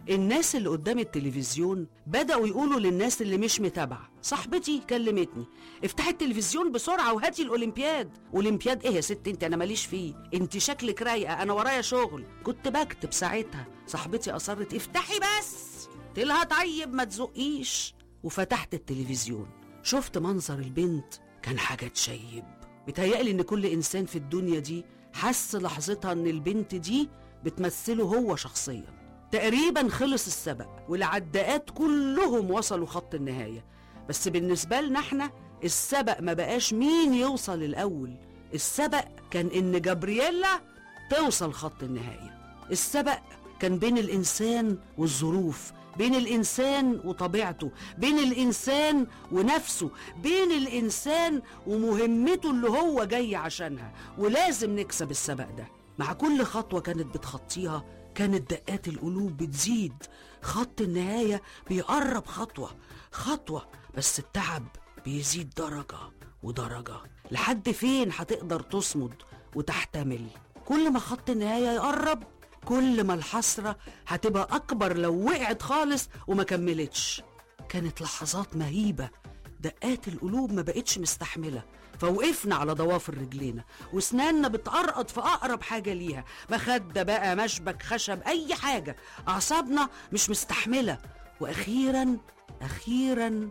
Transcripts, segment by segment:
الناس اللي قدام التلفزيون بدأوا يقولوا للناس اللي مش متابعة صاحبتي كلمتني افتحي التلفزيون بسرعة وهاتي الأولمبياد أولمبياد إيه يا ست أنت أنا ماليش فيه أنت شكلك رايقة أنا ورايا شغل كنت بكتب ساعتها صاحبتي أصرت افتحي بس تلها طيب ما تزقيش وفتحت التلفزيون شفت منظر البنت كان حاجة تشيب بتهيألي إن كل إنسان في الدنيا دي حس لحظتها إن البنت دي بتمثله هو شخصيا تقريبا خلص السبق والعداءات كلهم وصلوا خط النهاية بس بالنسبة لنا احنا السبق ما بقاش مين يوصل الأول السبق كان إن جابرييلا توصل خط النهاية السبق كان بين الإنسان والظروف بين الإنسان وطبيعته بين الإنسان ونفسه بين الإنسان ومهمته اللي هو جاي عشانها ولازم نكسب السبق ده مع كل خطوة كانت بتخطيها كانت دقات القلوب بتزيد خط النهاية بيقرب خطوة خطوة بس التعب بيزيد درجة ودرجة لحد فين هتقدر تصمد وتحتمل كل ما خط النهاية يقرب كل ما الحسرة هتبقى أكبر لو وقعت خالص وما كملتش كانت لحظات مهيبة دقات القلوب ما بقتش مستحملة فوقفنا على ضوافر رجلينا واسناننا بتقرقط في أقرب حاجة ليها مخدة بقى مشبك خشب أي حاجة أعصابنا مش مستحملة وأخيرا أخيرا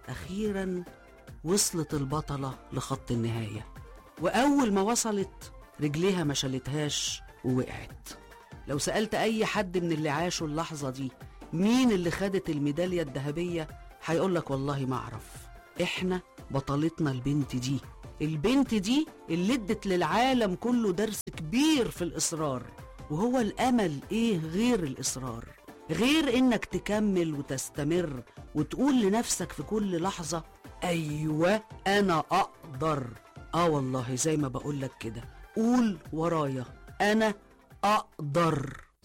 أخيرا وصلت البطلة لخط النهاية وأول ما وصلت رجليها ما شالتهاش ووقعت لو سألت أي حد من اللي عاشوا اللحظة دي مين اللي خدت الميدالية الذهبية هيقولك والله ما أعرف إحنا بطلتنا البنت دي البنت دي اللي ادت للعالم كله درس كبير في الإصرار وهو الأمل إيه غير الإصرار غير إنك تكمل وتستمر وتقول لنفسك في كل لحظة أيوة أنا أقدر آه والله زي ما بقولك كده قول ورايا أنا أقدر